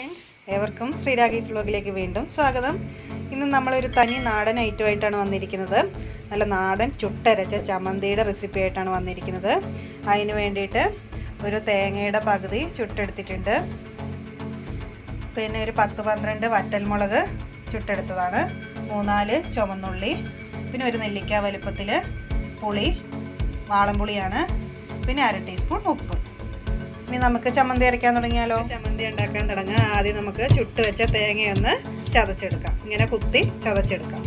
friends ഏവർക്കും ശ്രീരാഗീസ് വ്ലോഗിലേക്ക് വീണ്ടും സ്വാഗതം ഇന്ന് നമ്മളൊരു തനി നാടൻ ഐറ്റമായിട്ടാണ് വന്നിരിക്കുന്നത് നല്ല നാടൻ ചുട്ടരച്ച ചമ്മന്തിയുടെ റെസിപ്പി ആയിട്ടാണ് വന്നിരിക്കുന്നത് അതിന് വേണ്ടിയിട്ട് ഒരു തേങ്ങയുടെ പകുതി ചുട്ടെടുത്തിട്ടുണ്ട് പിന്നെ ഒരു പത്ത് പന്ത്രണ്ട് വറ്റൽമുളക് ചുട്ടെടുത്തതാണ് മൂന്നാല് ചുമന്നുള്ളി പിന്നെ ഒരു നെല്ലിക്ക വലുപ്പത്തിൽ പുളി വാളംപുളിയാണ് പിന്നെ അര ടീസ്പൂൺ ഉപ്പ് ഇനി നമുക്ക് ചമ്മന്തി അരയ്ക്കാൻ തുടങ്ങിയാലോ ചമ്മന്തി ഉണ്ടാക്കാൻ തുടങ്ങാം ആദ്യം നമുക്ക് ചുട്ട് വെച്ച തേങ്ങയൊന്ന് ചതച്ചെടുക്കാം ഇങ്ങനെ കുത്തി ചതച്ചെടുക്കാം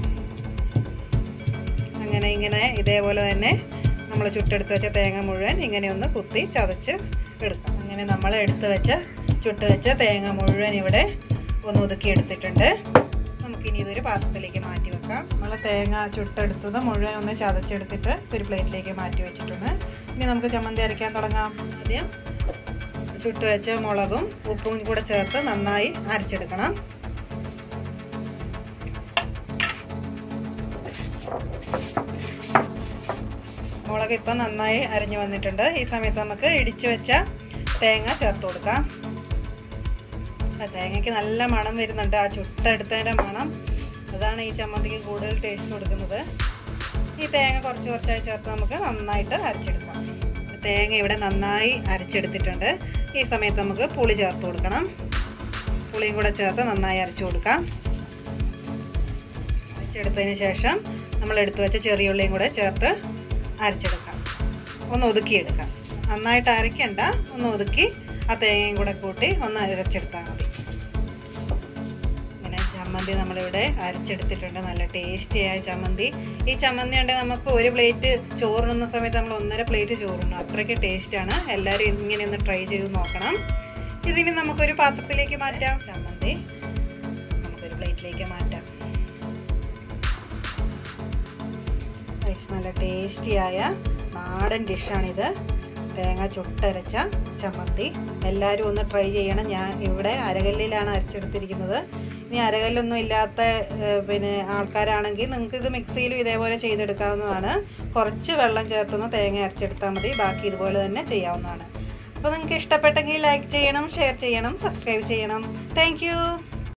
അങ്ങനെ ഇങ്ങനെ ഇതേപോലെ തന്നെ നമ്മൾ ചുട്ടെടുത്ത് വെച്ച തേങ്ങ മുഴുവൻ ഇങ്ങനെ ഒന്ന് കുത്തി ചതച്ച് എടുക്കാം അങ്ങനെ നമ്മൾ എടുത്ത് വെച്ച ചുട്ട് വെച്ച തേങ്ങ മുഴുവൻ ഇവിടെ ഒന്ന് ഒതുക്കി എടുത്തിട്ടുണ്ട് നമുക്കിനി ഇതൊരു പാത്രത്തിലേക്ക് മാറ്റി വെക്കാം നമ്മൾ തേങ്ങ ചുട്ടെടുത്തത് മുഴുവൻ ഒന്ന് ചതച്ചെടുത്തിട്ട് ഒരു പ്ലേറ്റിലേക്ക് മാറ്റി വെച്ചിട്ടുണ്ട് ഇനി നമുക്ക് ചമ്മന്തി അരയ്ക്കാൻ തുടങ്ങാം ആദ്യം ചുട്ട് വെച്ച മുളകും ഉപ്പും കൂടെ ചേർത്ത് നന്നായി അരച്ചെടുക്കണം മുളക് ഇപ്പം നന്നായി അരിഞ്ഞു വന്നിട്ടുണ്ട് ഈ സമയത്ത് നമുക്ക് ഇടിച്ചു വെച്ച തേങ്ങ ചേർത്ത് കൊടുക്കാം തേങ്ങയ്ക്ക് നല്ല മണം വരുന്നുണ്ട് ആ ചുട്ടെടുത്തതിൻ്റെ മണം അതാണ് ഈ ചമ്മന്തിക്ക് കൂടുതൽ ടേസ്റ്റ് കൊടുക്കുന്നത് ഈ തേങ്ങ കുറച്ച് കുറച്ചായി ചേർത്ത് നമുക്ക് നന്നായിട്ട് അരച്ചെടുക്കാം തേങ്ങ ഇവിടെ നന്നായി അരച്ചെടുത്തിട്ടുണ്ട് ഈ സമയത്ത് നമുക്ക് പുളി ചേർത്ത് കൊടുക്കണം പുളിയും കൂടെ ചേർത്ത് നന്നായി അരച്ചു കൊടുക്കാം അരച്ചെടുത്തതിന് ശേഷം നമ്മൾ എടുത്തു വെച്ച ചെറിയ ഉള്ളിയും കൂടെ ചേർത്ത് അരച്ചെടുക്കാം ഒന്ന് ഒതുക്കിയെടുക്കാം നന്നായിട്ട് അരയ്ക്കണ്ട ഒന്ന് ഒതുക്കി ആ തേങ്ങയും കൂടെ കൂട്ടി ഒന്ന് അരച്ചെടുത്താൽ മതി ഇങ്ങനെ ചമ്മന്തി നമ്മളിവിടെ അരച്ചെടുത്തിട്ടുണ്ട് നല്ല ടേസ്റ്റിയായ ചമ്മന്തി ഈ ചമ്മന്തി ഉണ്ടെങ്കിൽ നമുക്ക് ഒരു പ്ലേറ്റ് ചോറുണ്ണുന്ന സമയത്ത് നമ്മൾ ഒന്നര പ്ലേറ്റ് ചോറുണ്ണും അത്രയ്ക്ക് ടേസ്റ്റാണ് എല്ലാവരും ഇങ്ങനെ ഒന്ന് ട്രൈ ചെയ്ത് നോക്കണം ഇതിന് നമുക്കൊരു പാത്രത്തിലേക്ക് മാറ്റാം ചമ്മന്തി നമുക്കൊരു പ്ലേറ്റിലേക്ക് മാറ്റാം നല്ല ടേസ്റ്റിയായ നാടൻ ഡിഷാണിത് തേങ്ങ ചുട്ടരച്ച ചമ്മന്തി എല്ലാവരും ഒന്ന് ട്രൈ ചെയ്യണം ഞാൻ ഇവിടെ അരകല്ലിലാണ് അരച്ചെടുത്തിരിക്കുന്നത് ഇനി അരകല്ലൊന്നും ഇല്ലാത്ത പിന്നെ ആൾക്കാരാണെങ്കിൽ നിങ്ങൾക്ക് ഇത് മിക്സിയിലും ഇതേപോലെ ചെയ്തെടുക്കാവുന്നതാണ് കുറച്ച് വെള്ളം ചേർത്തൊന്ന് തേങ്ങ അരച്ചെടുത്താൽ മതി ബാക്കി ഇതുപോലെ തന്നെ ചെയ്യാവുന്നതാണ് അപ്പോൾ നിങ്ങൾക്ക് ഇഷ്ടപ്പെട്ടെങ്കിൽ ലൈക്ക് ചെയ്യണം ഷെയർ ചെയ്യണം സബ്സ്ക്രൈബ് ചെയ്യണം താങ്ക്